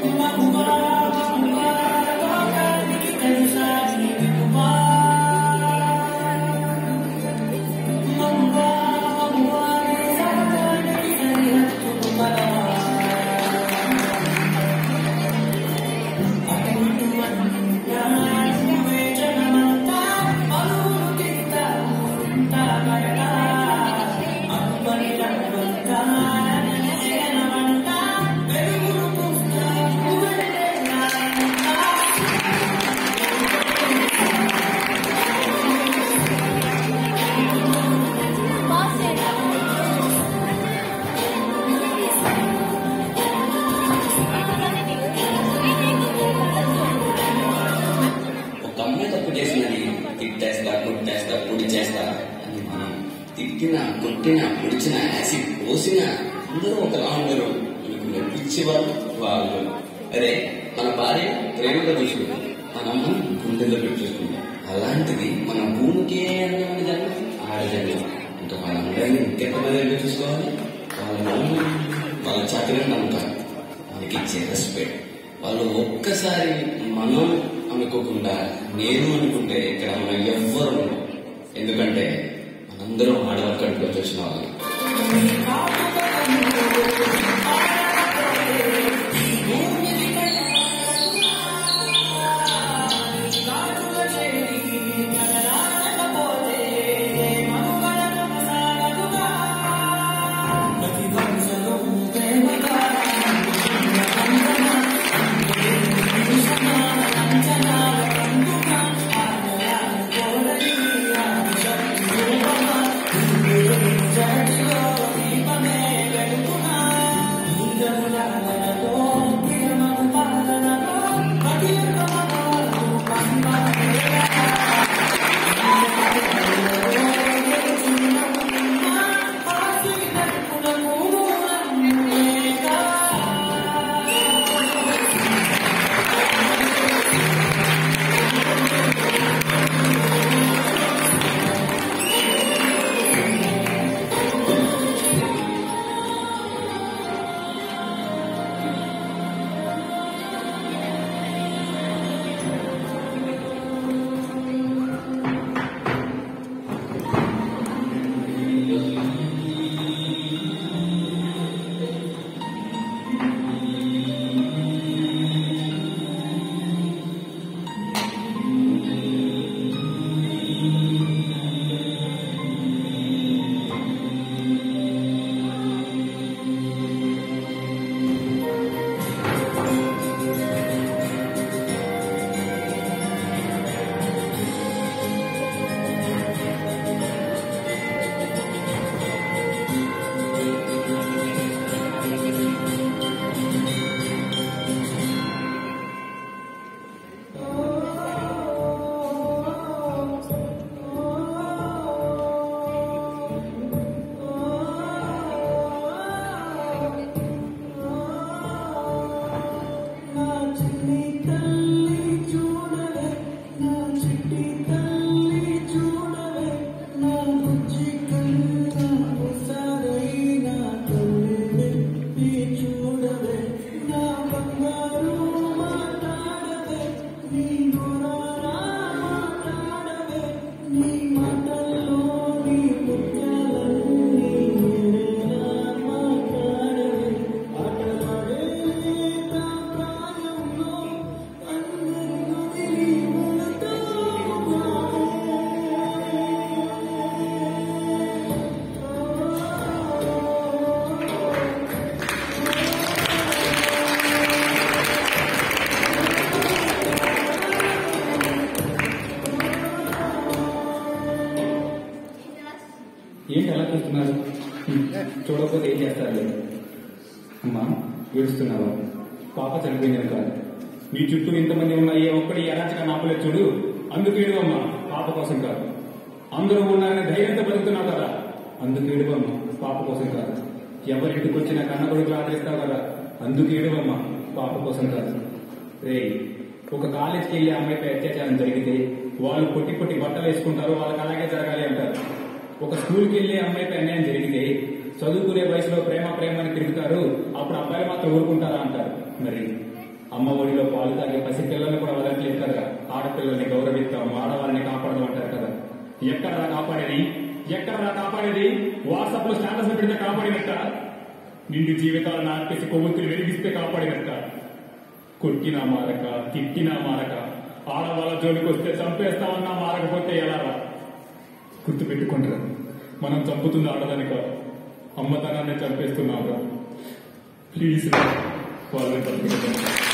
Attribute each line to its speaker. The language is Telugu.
Speaker 1: ఒక అమ్మాయి తప్పు చేసినది తిట్టేస్తా కొట్టేస్తా పొడి చేస్తా అని మనం తిట్టిన కొట్టిన పొడిచిన యాసిడ్ పోసిన అందరూ ఒకలా ఉండరు మీకు నడిపించే వాళ్ళు వాళ్ళు అరే మన భార్య ప్రేమగా చూసుకుంటాం మన అమ్మ గుండెల్లో పెట్టి చూసుకుంటాం అలాంటిది మన భూమికి అందమైన జన్మ ఆడజన్మ ఇంకా వాళ్ళందరినీ ఇంకెంతమంది ఎదురు చూసుకోవాలి వాళ్ళ నమ్ము వాళ్ళ చాకరీ నమ్ముతారు మనకి ఇచ్చే రెస్పెక్ట్ వాళ్ళు ఒక్కసారి మనం అనుకోకుండా నేను అనుకుంటే ఇక్కడ మనం ఎవ్వరు ఉండం. ఎందుకంటే మనందరం ఆడవర్క్ కడుపులోకి వచ్చిన వాళ్ళు
Speaker 2: ఏంటి అలా చూస్తున్నారు హ్మ్. చూడకపోతే ఏం చేస్తారు అమ్మా ఏడుస్తున్నావా పాప చనిపోయింది కాదు నీ చుట్టూ ఇంతమంది ఉన్న ఏ ఒక్కడి ఎలాచిక నాపలేదు చూడు అందుకు ఏడువమ్మా పాప కోసం కాదు అందరూ ఉన్నారని ధైర్యంతో బతుకుతున్నావు కదా అందుకు ఏడువమ్మా పాప కోసం కాదు ఎవరింటికి వచ్చిన కన్న కొడుకులు ఆదరిస్తావు కదా అందుకు ఏడువమ్మా పాప కోసం కాదు రే ఒక కాలేజ్కి వెళ్ళి అమ్మాయిపై అత్యాచారం జరిగితే వాళ్ళు పొట్టి పొట్టి బట్టలు వేసుకుంటారు వాళ్ళకి అలాగే జరగాలి అంటారు ఒక స్కూల్కి వెళ్ళి అమ్మాయిపై అన్యాయం జరిగితే చదువుకునే వయసులో ప్రేమ ప్రేమ అని తిరుగుతారు అప్పుడు అబ్బాయిలు మాత్రం ఊరుకుంటారా అంటారు మరి అమ్మ ఒడిలో పాలు తాగే పసి పిల్లల్ని కూడా వదలట్లేదు కదా ఆడపిల్లల్ని గౌరవిస్తాం ఆడవాళ్ళని కాపాడదాం అంటారు కదా ఎక్కడరా కాపాడేది ఎక్కడరా కాపాడేది వాట్సాప్ లో స్టేటస్ పెడితే కాపాడినట్ట నిండు జీవితాలను ఆర్పేసి కొవ్వొత్తులు వెలిగిస్తే కాపాడినట్ట కొట్టినా మారక తిట్టినా మారక ఆడవాళ్ళ జోలికి వస్తే చంపేస్తామన్నా మారకపోతే ఎలా రా గుర్తు పెట్టుకుంటారా మనం చంపుతుంది ఆడదని కాదు అమ్మతనాన్ని చంపేస్తున్నావురా ప్లీజ్ రా వాళ్ళని బతికించండి.